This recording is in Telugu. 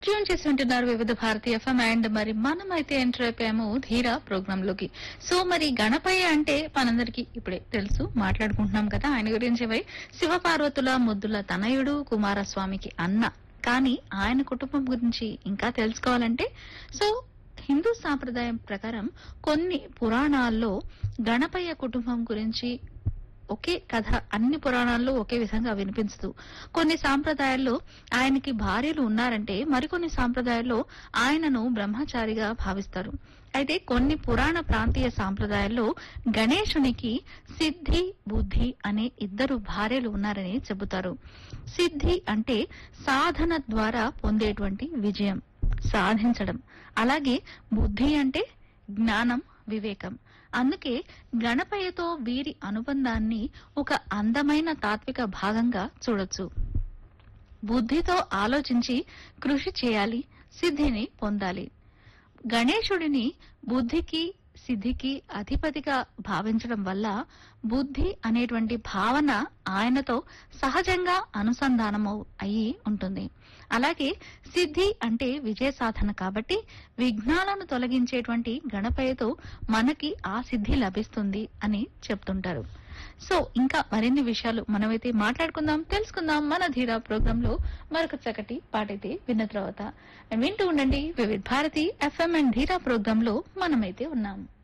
ట్యూన్ చేసి ఉంటున్నారు వివిధ భారతీయ ఎఫ్ఎం అండ్ మరి మనం అయితే ఎంటర్ అయిపోయాము ధీరా ప్రోగ్రామ్ లోకి సో మరి గణపయ్య అంటే మనందరికి ఇప్పుడే తెలుసు మాట్లాడుకుంటున్నాం కదా ఆయన గురించి మరి శివపార్వతుల ముద్దుల తనయుడు కుమారస్వామికి అన్న కానీ ఆయన కుటుంబం గురించి ఇంకా తెలుసుకోవాలంటే సో హిందూ సాంప్రదాయం ప్రకారం కొన్ని పురాణాల్లో గణపయ్య కుటుంబం గురించి ఒకే కథ అన్ని పురాణాల్లో ఒకే విధంగా వినిపిస్తూ కొన్ని సాంప్రదాయాల్లో ఆయనకి భార్యలు ఉన్నారంటే మరికొన్ని సాంప్రదాయాల్లో ఆయనను బ్రహ్మచారిగా భావిస్తారు అయితే కొన్ని పురాణ ప్రాంతీయ సాంప్రదాయాల్లో గణేశునికి సిద్ధి బుద్ధి అనే ఇద్దరు భార్యలు ఉన్నారని చెబుతారు సిద్ధి అంటే సాధన ద్వారా పొందేటువంటి విజయం సాధించడం అలాగే బుద్ధి అంటే జ్ఞానం వివేకం అందుకే గణపయ్యతో వీరి అనుబంధాన్ని ఒక అందమైన తాత్విక భాగంగా చూడొచ్చు బుద్ధితో ఆలోచించి కృషి చేయాలి సిద్ధిని పొందాలి గణేశుడిని బుద్ధికి సిద్ధికి అధిపతిగా భావించడం వల్ల బుద్ధి అనేటువంటి భావన ఆయనతో సహజంగా అనుసంధానము అయి ఉంటుంది అలాగే సిద్ధి అంటే విజయ సాధన కాబట్టి విఘ్నాలను తొలగించేటువంటి గణపయ్యతో మనకి ఆ సిద్ధి లభిస్తుంది అని చెప్తుంటారు సో ఇంకా మరిన్ని విషయాలు మనమైతే మాట్లాడుకుందాం తెలుసుకుందాం మన ధీరా ప్రోగ్రామ్ లో మరొక చక్కటి పాటైతే విన్న తర్వాత వింటూ ఉండండి Vividh Bharati FM and Dheera program లో మనమైతే ఉన్నాం